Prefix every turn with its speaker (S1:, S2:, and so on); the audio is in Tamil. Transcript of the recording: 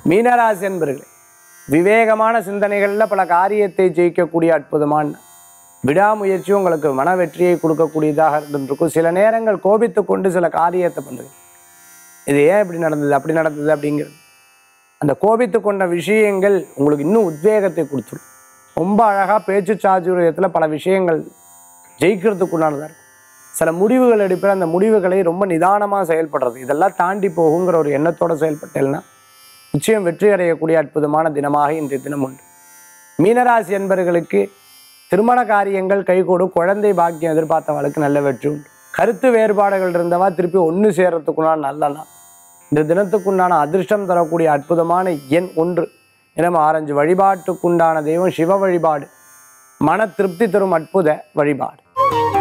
S1: மீனராசி என்பர்களே விவேகமான சிந்தனைகளில் பல காரியத்தை ஜெயிக்கக்கூடிய அற்புதமான விடாமுயற்சி உங்களுக்கு மன வெற்றியை கொடுக்கக்கூடியதாக இருந்திருக்கும் சில நேரங்கள் கோபித்து கொண்டு சில காரியத்தை பண்ணுங்க இது ஏன் இப்படி நடந்தது அப்படி நடந்தது அப்படிங்கிறது அந்த கோபித்து கொண்ட விஷயங்கள் உங்களுக்கு இன்னும் உத்வேகத்தை கொடுத்துரும் ரொம்ப அழகாக பேச்சு சாதுரியத்தில் பல விஷயங்கள் ஜெயிக்கிறதுக்குண்டானதாக இருக்கும் சில முடிவுகள் எடுப்பில் அந்த முடிவுகளை ரொம்ப நிதானமாக செயல்படுறது இதெல்லாம் தாண்டி போகுங்கிற ஒரு எண்ணத்தோட செயல்பட்டேன்னா நிச்சயம் வெற்றி அடையக்கூடிய அற்புதமான தினமாக இன்றைய தினம் உண்டு மீனராசி என்பவர்களுக்கு திருமண காரியங்கள் கைகூடும் குழந்தை பாக்கியம் எதிர்பார்த்தவளுக்கு நல்ல வெற்றி உண்டு கருத்து வேறுபாடுகள் இருந்தவா திருப்பி ஒன்று சேர்றதுக்குண்டான நல்ல நாள் இந்த தினத்துக்குண்டான அதிர்ஷ்டம் தரக்கூடிய அற்புதமான எண் ஒன்று இனம் ஆரஞ்சு வழிபாட்டுக்குண்டான தெய்வம் சிவ வழிபாடு மன திருப்தி தரும் அற்புத வழிபாடு